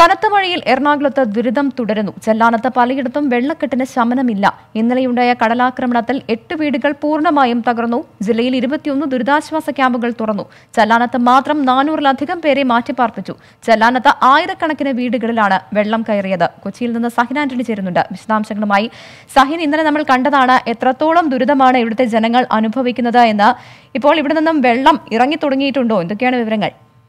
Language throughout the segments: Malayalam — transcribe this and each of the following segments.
കനത്ത മഴയിൽ എറണാകുളത്ത് ദുരിതം തുടരുന്നു ചെല്ലാനത്ത് പലയിടത്തും വെള്ളക്കെട്ടിന് ശമനമില്ല ഇന്നലെയുണ്ടായ കടലാക്രമണത്തിൽ എട്ട് വീടുകൾ പൂർണ്ണമായും തകർന്നു ജില്ലയിൽ ഇരുപത്തിയൊന്ന് ദുരിതാശ്വാസ ക്യാമ്പുകൾ തുറന്നു ചെല്ലാനത്ത് മാത്രം നാനൂറിലധികം പേരെ മാറ്റിപ്പാർപ്പിച്ചു ചെല്ലാനത്ത് ആയിരക്കണക്കിന് വീടുകളിലാണ് വെള്ളം കയറിയത് കൊച്ചിയിൽ നിന്ന് സഹിൻ ആന്റണി ചേരുന്നുണ്ട് വിശദാംശങ്ങളുമായി സഹിൻ ഇന്നലെ നമ്മൾ കണ്ടതാണ് എത്രത്തോളം ദുരിതമാണ് ഇവിടുത്തെ ജനങ്ങൾ അനുഭവിക്കുന്നത് എന്ന് ഇപ്പോൾ ഇവിടെ നിന്നും വെള്ളം ഇറങ്ങി തുടങ്ങിയിട്ടുണ്ടോ എന്തൊക്കെയാണ് വിവരങ്ങൾ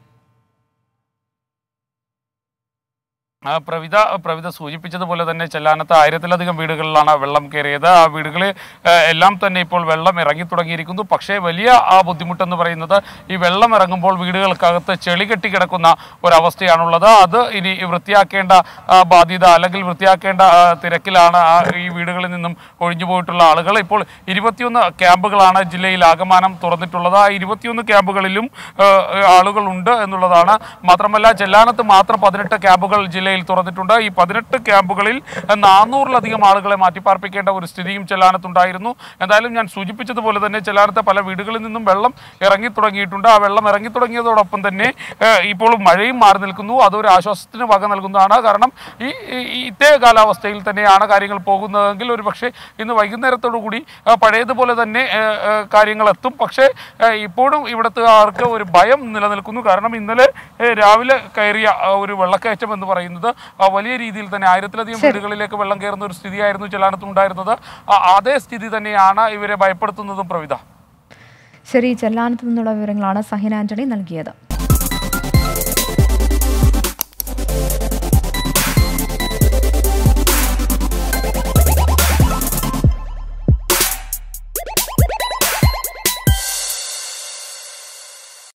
ആ, പ്രവിത പ്രവിത സൂചിപ്പിച്ചതുപോലെ തന്നെ ചെല്ലാനത്ത് ആയിരത്തിലധികം വീടുകളിലാണ് വെള്ളം കയറിയത് ആ വീടുകളിൽ ആ, എല്ലാം തന്നെ ഇപ്പോൾ വെള്ളം ഇറങ്ങി തുടങ്ങിയിരിക്കുന്നു പക്ഷേ വലിയ ആ ബുദ്ധിമുട്ടെന്ന് പറയുന്നത് ഈ വെള്ളം ഇറങ്ങുമ്പോൾ വീടുകൾക്കകത്ത് ചെളി കെട്ടി കിടക്കുന്ന ഒരവസ്ഥയാണുള്ളത് അത് ഇനി വൃത്തിയാക്കേണ്ട ആ, ബാധ്യത അല്ലെങ്കിൽ വൃത്തിയാക്കേണ്ട ആ, തിരക്കിലാണ് ആ ഈ വീടുകളിൽ നിന്നും ഒഴിഞ്ഞു പോയിട്ടുള്ള ആളുകൾ ഇപ്പോൾ ഇരുപത്തിയൊന്ന് ക്യാമ്പുകളാണ് ജില്ലയിൽ ആകമാനം തുറന്നിട്ടുള്ളത് ആ ഇരുപത്തിയൊന്ന് ക്യാമ്പുകളിലും ആ, ആളുകളുണ്ട് എന്നുള്ളതാണ് മാത്രമല്ല ചെല്ലാനത്ത് മാത്രം പതിനെട്ട് ക്യാമ്പുകൾ ജില്ലയിൽ തുറന്നിട്ടുണ്ട് ഈ പതിനെട്ട് ക്യാമ്പുകളിൽ നാനൂറിലധികം ആളുകളെ മാറ്റിപ്പാർപ്പിക്കേണ്ട ഒരു സ്ഥിതിയും ചെല്ലാനത്തുണ്ടായിരുന്നു എന്തായാലും ഞാൻ സൂചിപ്പിച്ചതുപോലെ തന്നെ ചെല്ലാനത്തെ പല വീടുകളിൽ നിന്നും വെള്ളം ഇറങ്ങി തുടങ്ങിയിട്ടുണ്ട് ആ വെള്ളം ഇറങ്ങി തുടങ്ങിയതോടൊപ്പം തന്നെ ഏഹ്, ഇപ്പോൾ മഴയും മാറി നിൽക്കുന്നു അതൊരു ആശ്വാസത്തിന് വക നൽകുന്നതാണ് കാരണം ഈ ഈ- ഈ ഇത്തേ കാലാവസ്ഥയിൽ തന്നെയാണ് കാര്യങ്ങൾ പോകുന്നതെങ്കിൽ ഒരു പക്ഷേ ഇന്ന് വൈകുന്നേരത്തോടു കൂടി ഏഹ്, പഴയതുപോലെ തന്നെ ഏഹ്, ഏഹ്, കാര്യങ്ങൾ എത്തും പക്ഷേ ഏഹ്, ഇപ്പോഴും ഇവിടുത്തെ ആർക്ക് ഒരു ഭയം നിലനിൽക്കുന്നു കാരണം ഇന്നലെ ഏഹ്, രാവിലെ കയറിയ ആ, ഒരു വെള്ളക്കയറ്റം എന്ന് പറയുന്നത് ആ, വലിയ രീതിയിൽ തന്നെ ആയിരത്തിലധികം വീടുകളിലേക്ക് വെള്ളം കയറുന്ന ഒരു സ്ഥിതിയായിരുന്നു ചെല്ലാനത്തുണ്ടായിരുന്നത് ആ, അതേ സ്ഥിതി തന്നെയാണ് ഇവരെ ഭയപ്പെടുത്തുന്നതും പ്രവിധ ശരി ചെല്ലാനത്ത് നിന്നുള്ള വിവരങ്ങളാണ് സഹിൻ ആന്റണി നൽകിയത്